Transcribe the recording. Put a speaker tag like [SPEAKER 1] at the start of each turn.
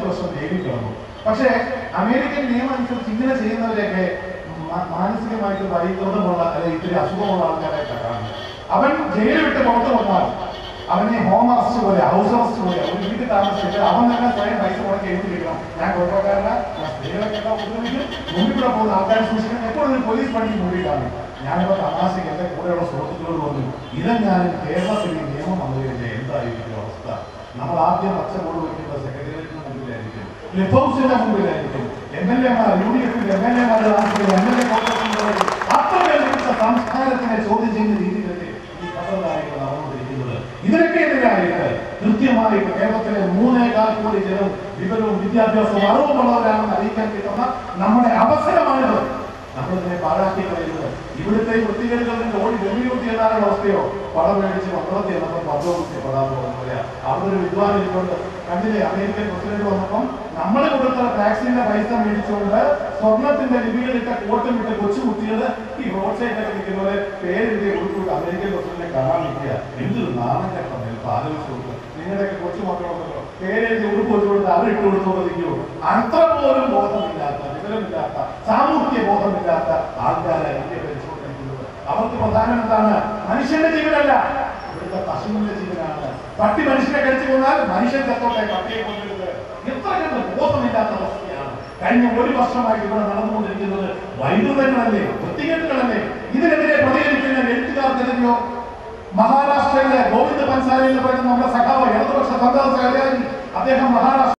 [SPEAKER 1] വർഷം ജയിലിൽ കിടന്നു പക്ഷേ അമേരിക്കൻ നിയമം അനുസരിച്ച് ഇങ്ങനെ ചെയ്യുന്നവരെയൊക്കെ മാ- മാനസികമായിട്ട് വൈകൃതമുള്ള അല്ലെങ്കിൽ ഇത്തിരി അസുഖമുള്ള ആൾക്കാരായിട്ടാണ് കാണുന്നത് അവൻ ജയിൽ വിട്ട് പുറത്തു വന്നാൽ അവനെ ഹോം അറസ്റ്റ് പോലെ ഹൗസ് അറസ്റ്റ് പോലെ ഒരു വീട്ടിൽ താമസിച്ചിട്ട് അവൻ തന്നെ സ്വയം പൈസ മുടക്കി എഴുതി വെക്കണം ഞാൻ കുഴപ്പക്കാരന ഞാൻ സ്ത്രീകളൊക്കെ എന്താ ഉപദ്രവിക്കും മുമ്പിൽ കൂടെ പോകുന്ന ആൾക്കാരെ സൂക്ഷിക്കണം എപ്പോഴും ഒരു പോലീസ് പണിക്ക് മുമ്പിലാണ് ഞാനിപ്പോ തമാശയ്ക്ക് എന്റെ കൂടെയുള്ള സുഹൃത്തുക്കളോട് പറഞ്ഞു ഇതെങ്ങാനും കേരളത്തിൽ ഈ നിയമം വന്നു കഴിഞ്ഞാൽ എന്തായിരിക്കും അവസ്ഥ നമ്മൾ ആദ്യം പച്ചബോർഡ് വയ്ക്കുന്നത് സെക്രട്ടേറിയറ്റിന് മുമ്പിലായിരിക്കും ലിഫ് ഹൗസിന്റെ മുമ്പിലായിരിക്കും എം എൽ എമാർ യു ഡി എഫിന്റെ എം എൽ എമാരുടെ എം എൽ എ അത്ര മികച്ച സംസ്കാരത്തിനെ ചോദ്യം ചെയ്യുന്ന രീതിയിലല്ലേ ഈ പത്രധാരികൾ നടന്നുകൊണ്ടിരിക്കുന്നത് ഇതിനൊക്കെ എതിരായിട്ട് കൃത്യമായി ഇപ്പൊ കേരളത്തിലെ മൂന്നേകാൽ കോടി ജനം വിവരവും വിദ്യാഭ്യാസവും അറിവുമുള്ളവരാണെന്ന് അറിയിക്കാൻ കിട്ടുന്ന നമ്മുടെ അവസരമാണിത് നമ്മളിതിനെ പാഴാക്കി കളയുന്നത് ഇവിടുത്തെ വൃത്തികേടുകളിൽ ഓടി വെള്ളിയൂട്ടി എന്നാലുള്ള അവസ്ഥയോ പണം മേടിച്ച് പത്രത്തിൽ എന്നപ്പോൾ പത്രത്തിൽ പെടാൻ പോകുന്നില്ല അവിടെ ഒരു വിദ്വാൻ ഇരിക്കൊണ്ട് കണ്ടില്ലേ അമേരിക്കൻ പ്രസിഡന്റ് വന്നപ്പം നമ്മൾ കൊടുത്ത ടാക്സിന്റെ പൈസ മേടിച്ചുകൊണ്ട് സ്വർണത്തിന്റെ ലിപികളിട്ട കോട്ടും ഇട്ട കൊച്ചു കുട്ടികൾ ഈ റോഡ് സൈഡിലൊക്കെ നിൽക്കുന്നവരെ പേരെഴുതിയ കൊടുത്തുകൊണ്ട് അമേരിക്കൻ പ്രസിഡന്റിനെ കാണാൻ നിൽക്കുക എന്തൊരു നാണം കേട്ടോ നിൽപ്പ് ആലോചിച്ച് കൊടുക്കുക നിങ്ങളുടെയൊക്കെ കൊച്ചു മക്കളുണ്ടല്ലോ പേരെഴുതി ഉടുപ്പ് വെച്ച് കൊടുത്ത് അവർ ഇട്ട് കൊടുത്തോണ്ടിരിക്കുമോ അത്ര പോലും ബോധമില്ലാത്ത വിവരമില്ലാത്ത സാമൂഹ്യ ബോധമില്ലാത്ത ആൾക്കാരാണ് ഇന്ത്യ ഭരിച്ചുകൊണ്ടിരിക്കുന്നത് അവർക്ക് പ്രധാനം എന്താണ് മനുഷ്യന്റെ ജീവനല്ല ഇവിടുത്തെ പശുവിന്റെ ജീവനാണ് പട്ടി മനുഷ്യനെ കഴിച്ചു കൊന്നാൽ മനുഷ്യൻ ചത്തോട്ടെ പട്ടിയെ കൊണ്ടിരുന്നത് എത്ര കണ്ട് ബോധമില്ലാത്ത അവസ്ഥയാണ് കഴിഞ്ഞ ഒരു വർഷമായി ഇവിടെ നടന്നുകൊണ്ടിരിക്കുന്നത് വൈദ്യുതങ്ങളല്ലേ വൃത്തികേട്ടുകളല്ലേ ഇതിനെതിരെ പ്രതികരിക്കുന്ന എഴുത്തുകാർക്കെതിരെയോ മഹാരാഷ്ട്രയിലെ ഗോവിന്ദ് പൻസാരി എന്ന് പറയുന്ന നമ്മുടെ സഖാവ് ഇടതുപക്ഷ സന്ദർശ അദ്ദേഹം മഹാരാഷ്ട്ര